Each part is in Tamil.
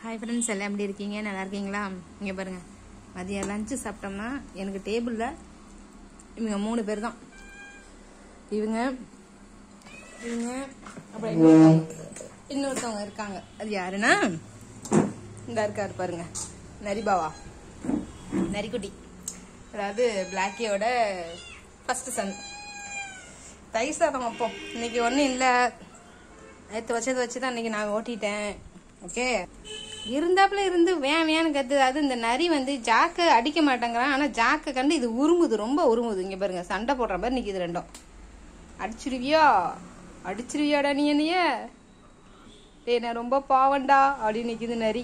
ஹாய் ஃப்ரெண்ட்ஸ் எல்லாம் எப்படி இருக்கீங்க நல்லா இருக்கீங்களா இங்கே பாருங்க மதியம் லஞ்சு சாப்பிட்டோம்னா எனக்கு டேபிளில் இவங்க மூணு பேர் தான் இவங்க இவங்க அப்புறம் இன்னொரு- இன்னொருத்தவங்க இருக்காங்க அது யாருன்னா இந்த இருக்காரு பாருங்க நரிபாவா நரிக்குட்டி அதாவது பிளாக்கியோட ஃபர்ஸ்ட் சன் தயிர் சாதம் வைப்போம் இன்னைக்கு ஒன்றும் இல்லை நேற்று வச்சதை வச்சு தான் இன்னைக்கு நான் ஓட்டிட்டேன் ஓகே இருந்தாப்புல இருந்து வேன் வேன்னு கத்துது அது இந்த நரி வந்து ஜாக்க அடிக்க மாட்டேங்கிறான் ஆனால் ஜாக்க கண்டு இது உருமுது ரொம்ப உருமுது இங்கே பாருங்க சண்டை போடுற மாதிரி நிற்கிது ரெண்டும் அடிச்சிருவியா அடிச்சிருவியாடா நீ என்னைய டேய் நான் ரொம்ப பாவண்டா அப்படின்னு நிற்கிது நரி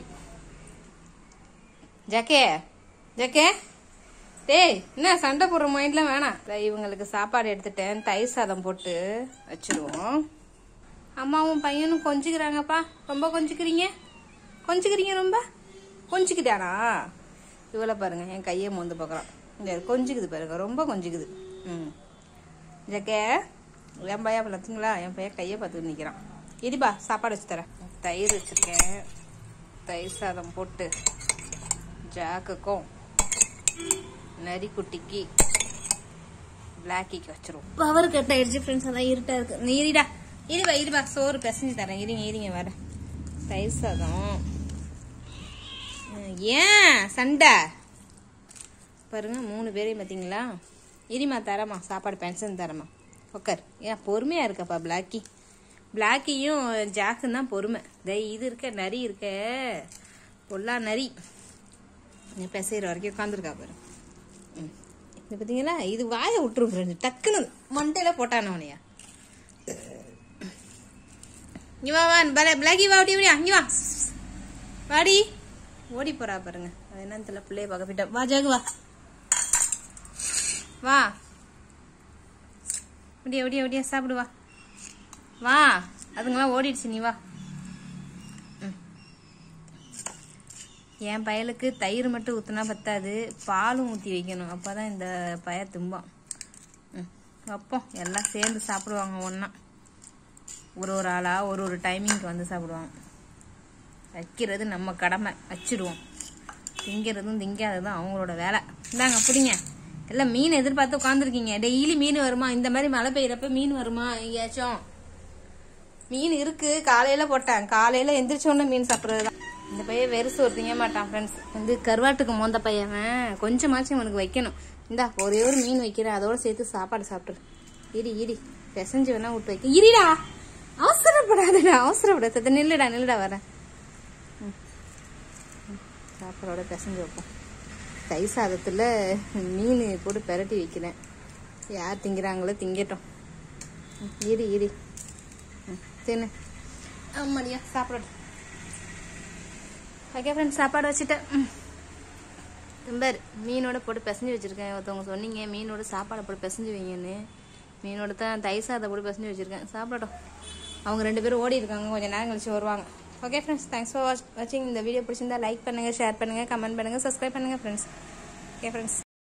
ஜக்கே ஜக்கே டேய் என்ன சண்டை போடுற மைண்ட்லாம் வேணாம் இதோ இவங்களுக்கு சாப்பாடு எடுத்துட்டேன் தயிர் சாதம் போட்டு வச்சிருவோம் அம்மாவும் பையனும் கொஞ்சிக்கிறாங்கப்பா ரொம்ப கொஞ்சிக்கிறீங்க கொஞ்சிக்கிறீங்க ரொம்ப கொஞ்சிக்கிட்டானா இவளை பாருங்க என் கையை மோந்து பார்க்குறான் இந்த கொஞ்சிக்குது பாருங்க ரொம்ப கொஞ்சிக்குது ம் ஜக்கே என் பையன் பார்த்தீங்களா என் பையன் கையை பார்த்துட்டு நிற்கிறான் இடிப்பா சாப்பாடு வச்சு தரேன் தயிர் வச்சுருக்கேன் தயிர் சாதம் போட்டு ஜாக்குக்கும் நரிக்குட்டிக்கு பிளாக்கிக்கு வச்சிருவோம் பவர் கட் ஆயிடுச்சு ஃப்ரெண்ட்ஸ் அதான் இருட்டா இருக்கு நீ இருடா இருபா இருபா சோறு பிசைஞ்சு தரேன் இருங்க இருங்க வர தயிர் சாதம் உம், ஏன் சண்டை பாருங்க மூணு பேரையும் பார்த்தீங்களா இரிமா தரமா சாப்பாடு பென்ஷன் தரமா உக்கார் ஏன் பொறுமையா இருக்கப்பா பிளாக்கி பிளாக்கியும் ஜாக்கும் தான் பொறுமை டே இது இருக்க நரி இருக்க பொல்லா நரி நீ பிசைகிற வரைக்கும் உட்காந்துருக்கா பாரு ம். இது பார்த்தீங்களா இது வாயை விட்டுரும் ஃப்ரெண்ட்ஸ் டக்குன்னு மண்டையில போட்டானவனையா இங்க வா வா பல பிளாக்கி வா ஓடி ஓடியா இங்க வா வாடி ஓடி போறா பாருங்க அது என்னன்னு தெரியல பிள்ளைய பார்க்க போயிட்டா வா ஜாகு வா வா ஒடியா ஒடியா ஒடியா சாப்பிடு வா வா அதுங்களாம் ஓடிடுச்சு நீ வா ம். என் பயலுக்கு தயிர் மட்டும் ஊத்துனா பத்தாது பாலும் ஊற்றி வைக்கணும் அப்பதான் இந்த பய தும்பான் ம். வைப்போம் எல்லாம் சேர்ந்து சாப்பிடுவாங்க ஒன்றா ஒரு ஒரு ஆளா ஒரு ஒரு டைமிங்க்கு வந்து சாப்பிடுவாங்க வைக்கிறது நம்ம கடமை வச்சிடுவோம் திங்கிறதும் திங்காததும் அவங்களோட வேலை இந்தாங்க பிடிங்க எல்லாம் மீன் எதிர்பார்த்து உட்காந்துருக்கீங்க டெய்லி மீன் வருமா இந்த மாதிரி மழை பெய்யறப்ப மீன் வருமா எங்கேயாச்சும் மீன் இருக்கு காலையில போட்டேன் காலையில எந்திரிச்ச உடனே மீன் சாப்பிட்றது தான் இந்த பையன் வெறுசு ஒரு திங்க மாட்டான் ஃப்ரெண்ட்ஸ் வந்து கருவாட்டுக்கு மோந்த பையன் கொஞ்சமாச்சும் அவனுக்கு வைக்கணும் இந்தா ஒரே ஒரு மீன் வைக்கிறேன் அதோட சேர்த்து சாப்பாடு சாப்பிட்டுரு இடி இடி பிசைஞ்சு வேணா விட்டு வைக்க இடிடா அவசரப்படாதடா அவசரப்படாத நில்லுடா நில்லுடா வரேன் ம். ம். சாப்பாடோட பிசைஞ்சு வைப்போம் தயிர் சாதத்தில் மீன் போட்டு பெரட்டி வைக்கிறேன் யார் திங்கிறாங்களோ திங்கட்டும் ம். இடி இடி ம். தின்னு ஆமாடியா சாப்பிட ஓகே ஃப்ரெண்ட்ஸ் சாப்பாடு வச்சுட்டேன் ம். திம்பார் மீனோட போட்டு பிசைஞ்சு வச்சிருக்கேன் ஒருத்தவங்க சொன்னீங்க மீனோட சாப்பாடை போட்டு பிசைஞ்சு வைங்கன்னு மீனோட தான் தயிர் சாதத்தை போட்டு பிசைஞ்சு வச்சிருக்கேன் சாப்பிடட்டும் அவங்க ரெண்டு பேரும் ஓடி இருக்காங்க கொஞ்சம் நேரம் கழிச்சு வருவாங்க ஓகே ஃப்ரெண்ட்ஸ் தேங்க்ஸ் ஃபார் வாட்சிங் இந்த வீடியோ பிடிச்சிருந்தா லைக் பண்ணுங்க ஷேர் பண்ணுங்க கமெண்ட் பண்ணுங்க சப்ஸ்கிரைப் பண்ணுங்க ஃப்ரெண்ட்ஸ் ஓகே ஃப்ரெண்ட்ஸ்